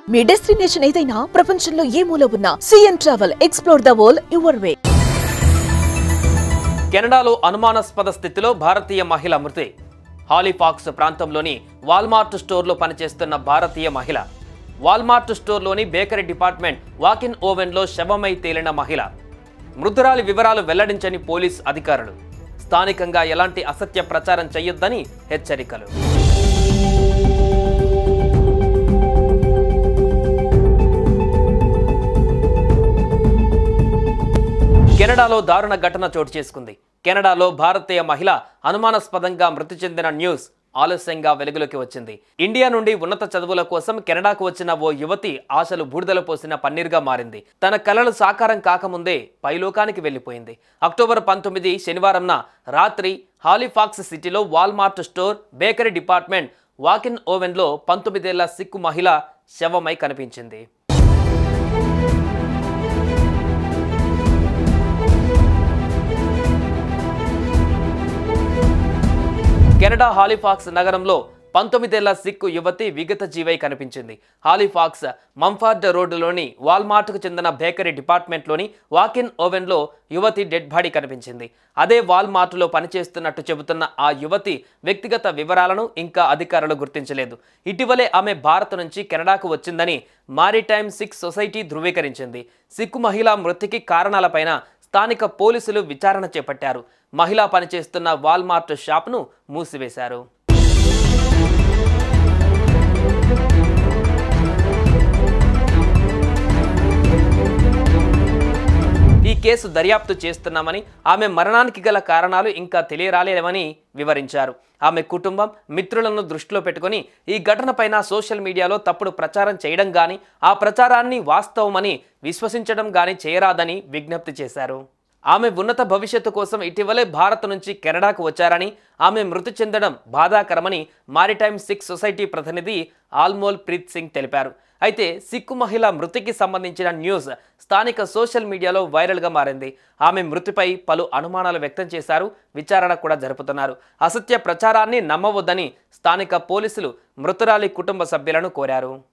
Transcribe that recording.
మీ destination ఏదైనా ప్రపంచంలో ఏ మూల ఉన్నా CN travel explore the world your way కెనడాలో అనుమానాస్పద స్థితిలో భారతీయ మహిళ మృతి హాలిఫాక్స్ ప్రాంతంలోని వాల్మార్ట్ స్టోర్లో పనిచేస్తున్న భారతీయ మహిళ వాల్మార్ట్ స్టోర్లోని బేకరీ డిపార్ట్మెంట్ వాకిన్ ఓవెన్లో శవమై తేలిన మహిళ మృతురాలి వివరాలు వెల్లడించని పోలీస్ అధికారులు స్థానికంగా ఎలాంటి అసత్య ప్రచారం చేయొద్దని హెచ్చరికలు కెనడాలో దారుణ ఘటన చోటు చేసుకుంది కెనడాలో భారతీయ మహిళ అనుమానాస్పదంగా మృతి చెందిన న్యూస్ ఆలస్యంగా వెలుగులోకి వచ్చింది ఇండియా నుండి ఉన్నత చదువుల కోసం కెనడాకు వచ్చిన ఓ యువతి ఆశలు బూడిదలు పోసిన పన్నీర్గా మారింది తన కలలు సాకారం కాకముందే పైలోకానికి వెళ్లిపోయింది అక్టోబర్ పంతొమ్మిది శనివారంన రాత్రి హాలిఫాక్స్ సిటీలో Walmart store bakery department walk in ఓవెన్లో పంతొమ్మిదేళ్ల సిక్కు మహిళ శవమై కనిపించింది కెనడా హాలిఫాక్స్ నగరంలో పంతొమ్మిదేళ్ల సిక్కు యువతి విగత జీవై కనిపించింది హాలిఫాక్స్ మంఫార్డ్ రోడ్డులోని వాల్మార్ట్కు చెందిన బేకరీ డిపార్ట్మెంట్లోని వాకిన్ ఓవెన్లో యువతి డెడ్ బాడీ కనిపించింది అదే వాల్మార్ట్లో పనిచేస్తున్నట్టు చెబుతున్న ఆ యువతి వ్యక్తిగత వివరాలను ఇంకా అధికారులు గుర్తించలేదు ఇటీవలే ఆమె భారత్ నుంచి కెనడాకు వచ్చిందని మారిటైమ్ సిక్ సొసైటీ ధృవీకరించింది సిక్కు మహిళా మృతికి కారణాలపైన స్థానిక పోలీసులు విచారణ చేపట్టారు మహిళ పనిచేస్తున్న వాల్మార్ట్ షాప్ను మూసివేశారు ఈ కేసు దర్యాప్తు చేస్తున్నామని ఆమె మరణానికి గల కారణాలు ఇంకా తెలియరాలేవని వివరించారు ఆమె కుటుంబం మిత్రులను దృష్టిలో పెట్టుకొని ఈ ఘటనపైన సోషల్ మీడియాలో తప్పుడు ప్రచారం చేయడం గాని ఆ ప్రచారాన్ని వాస్తవమని విశ్వసించడం గాని చేయరాదని విజ్ఞప్తి చేశారు ఆమె ఉన్నత భవిష్యత్తు కోసం ఇటీవలే భారత్ నుంచి కెనడాకు వచ్చారని ఆమె మృతి చెందడం బాధాకరమని మారిటైమ్ సిక్ సొసైటీ ప్రతినిధి ఆల్మోల్ ప్రీత్ సింగ్ తెలిపారు అయితే సిక్కు మహిళ మృతికి సంబంధించిన న్యూస్ స్థానిక సోషల్ మీడియాలో వైరల్గా మారింది ఆమె మృతిపై పలు అనుమానాలు వ్యక్తం చేశారు విచారణ కూడా జరుపుతున్నారు అసత్య ప్రచారాన్ని నమ్మవద్దని స్థానిక పోలీసులు మృతురాలి కుటుంబ సభ్యులను కోరారు